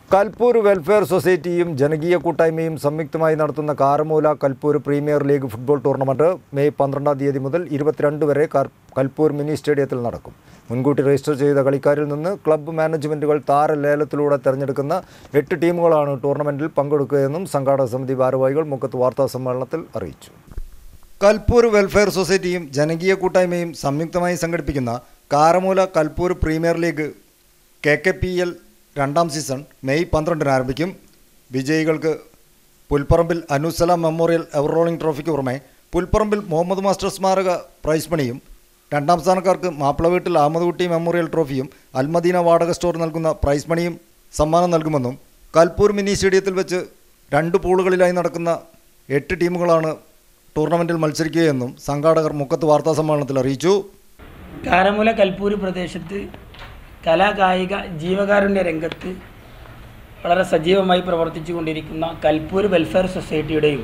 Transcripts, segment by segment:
കൽപ്പൂർ welfare സൊസൈറ്റിയും ജനകീയ കൂട്ടായ്മയും സംയുക്തമായി നടത്തുന്ന Karamoola Kalpur premier league football tournament May പന്ത്രണ്ടാം തീയതി മുതൽ ഇരുപത്തിരണ്ട് വരെ കർ- കൽപ്പൂർ മിനി സ്റ്റേഡിയത്തിൽ നടക്കും മുൻകൂട്ടി രജിസ്റ്റർ ചെയ്ത കളിക്കാരിൽ നിന്ന് ക്ലബ്ബ് മാനേജ്മെൻറ്റുകൾ താരലേലത്തിലൂടെ തെരഞ്ഞെടുക്കുന്ന എട്ട് ടീമുകളാണ് ടൂർണമെൻറ്റിൽ പങ്കെടുക്കുകയെന്നും സംഘാടക സമിതി ഭാരവാഹികൾ മുക്കത്ത് വാർത്താ സമ്മേളനത്തിൽ അറിയിച്ചു കൽപ്പൂർ വെൽഫെയർ സൊസൈറ്റിയും ജനകീയ കൂട്ടായ്മയും സംയുക്തമായി സംഘടിപ്പിക്കുന്ന Karamoola Kalpur premier league K K P L രണ്ടാം സീസൺ മെയ് പന്ത്രണ്ടിന് ആരംഭിക്കും വിജയികൾക്ക് പുൽപ്പറമ്പിൽ അനുസലാം മെമ്മോറിയൽ എവർ റോളിംഗ് ട്രോഫിക്ക് പുറമെ പുൽപ്പറമ്പിൽ മുഹമ്മദ് മാസ്റ്റർ സ്മാരക പ്രൈസ് മണിയും രണ്ടാം സ്ഥാനക്കാർക്ക് മാപ്പിളവീട്ടിൽ അഹമ്മദ്കുട്ടി മെമ്മോറിയൽ ട്രോഫിയും അൽമദീന വാടക സ്റ്റോർ നൽകുന്ന പ്രൈസ് മണിയും സമ്മാനം നൽകുമെന്നും കൽപ്പൂർ മിനി സ്റ്റേഡിയത്തിൽ വെച്ച് രണ്ട് പൂളുകളിലായി നടക്കുന്ന എട്ട് ടീമുകളാണ് ടൂർണമെൻറ്റിൽ മത്സരിക്കുകയെന്നും സംഘാടകർ മുക്കത്ത് വാർത്താ സമ്മേളനത്തിൽ അറിയിച്ചു കാരമൂല കൽപ്പൂര് പ്രദേശത്ത് കലാകായിക ജീവകാരുണ്യ രംഗത്ത് വളരെ സജീവമായി പ്രവർത്തിച്ചു കൊണ്ടിരിക്കുന്ന കൽപ്പൂർ വെൽഫെയർ സൊസൈറ്റിയുടെയും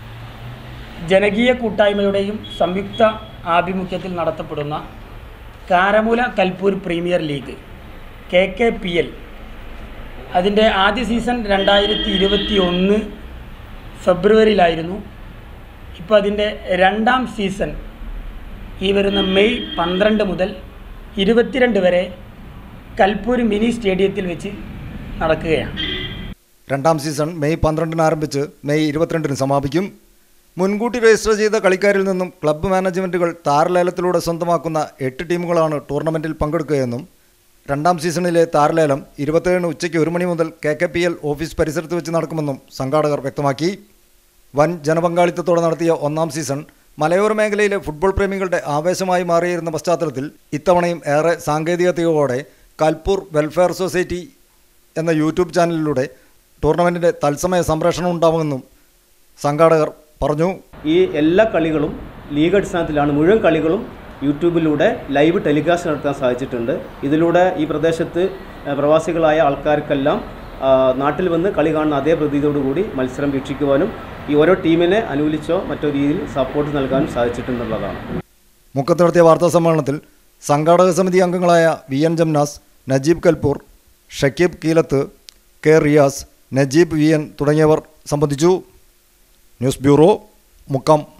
ജനകീയ കൂട്ടായ്മയുടെയും സംയുക്ത ആഭിമുഖ്യത്തിൽ നടത്തപ്പെടുന്ന Karamoola Kalpur premier league K K P L അതിൻ്റെ ആദ്യ സീസൺ രണ്ടായിരത്തി ഇരുപത്തി ഒന്ന് ഫെബ്രുവരിയിലായിരുന്നു ഇപ്പോൾ അതിൻ്റെ രണ്ടാം സീസൺ ഈ വരുന്ന മെയ് പന്ത്രണ്ട് മുതൽ ഇരുപത്തിരണ്ട് വരെ കൽപ്പൂർ മിനി സ്റ്റേഡിയത്തിൽ വെച്ച് നടക്കുകയാണ് രണ്ടാം സീസൺ മെയ് പന്ത്രണ്ടിന് ആരംഭിച്ച് മെയ് ഇരുപത്തിരണ്ടിന് സമാപിക്കും മുൻകൂട്ടി രജിസ്റ്റർ ചെയ്ത കളിക്കാരിൽ നിന്നും ക്ലബ്ബ് മാനേജ്മെൻറ്റുകൾ താരലേലത്തിലൂടെ സ്വന്തമാക്കുന്ന എട്ട് ടീമുകളാണ് ടൂർണമെൻറ്റിൽ പങ്കെടുക്കുകയെന്നും രണ്ടാം സീസണിലെ താരലേലം ഇരുപത്തേഴിന് ഉച്ചയ്ക്ക് ഒരു മണി മുതൽ K K P L office പരിസരത്ത് വെച്ച് നടക്കുമെന്നും സംഘാടകർ വ്യക്തമാക്കി വൻ ജനപങ്കാളിത്തത്തോടെ നടത്തിയ ഒന്നാം സീസൺ മലയോര മേഖലയിലെ ഫുട്ബോൾ പ്രേമികളുടെ ആവേശമായി മാറിയിരുന്ന പശ്ചാത്തലത്തിൽ ഇത്തവണയും ഏറെ സാങ്കേതികതയോടെ കൽപ്പൂർ വെൽഫെയർ സൊസൈറ്റി എന്ന യൂട്യൂബ് ചാനലിലൂടെ ടൂർണമെൻറ്റിൻ്റെ തത്സമയ സംപ്രേഷണം ഉണ്ടാവുമെന്നും സംഘാടകർ പറഞ്ഞു ഈ എല്ലാ കളികളും ലീഗ് അടിസ്ഥാനത്തിലാണ് മുഴുവൻ കളികളും യൂട്യൂബിലൂടെ ലൈവ് ടെലികാസ്റ്റ് നടത്താൻ സാധിച്ചിട്ടുണ്ട് ഇതിലൂടെ ഈ പ്രദേശത്ത് ഏഹ്, പ്രവാസികളായ ആൾക്കാർക്കെല്ലാം ആ, നാട്ടിൽ വന്ന് കളി കാണുന്ന അതേ പ്രതീതിയോടുകൂടി മത്സരം വീക്ഷിക്കുവാനും ഈ ഓരോ ടീമിനെ അനുകൂലിച്ചോ മറ്റോ രീതിയിൽ സപ്പോർട്ട് നൽകാനും സാധിച്ചിട്ടുണ്ടെന്നുള്ളതാണ് മുക്കത്ത് നടത്തിയ വാർത്താ സമ്മേളനത്തിൽ സംഘാടക സമിതി അംഗങ്ങളായ V N Jamnas Najeeb Kalpur Shakeeb Keelath K Riyas Najeeb V N തുടങ്ങിയവർ സംബന്ധിച്ചു ന്യൂസ് ബ്യൂറോ മുക്കം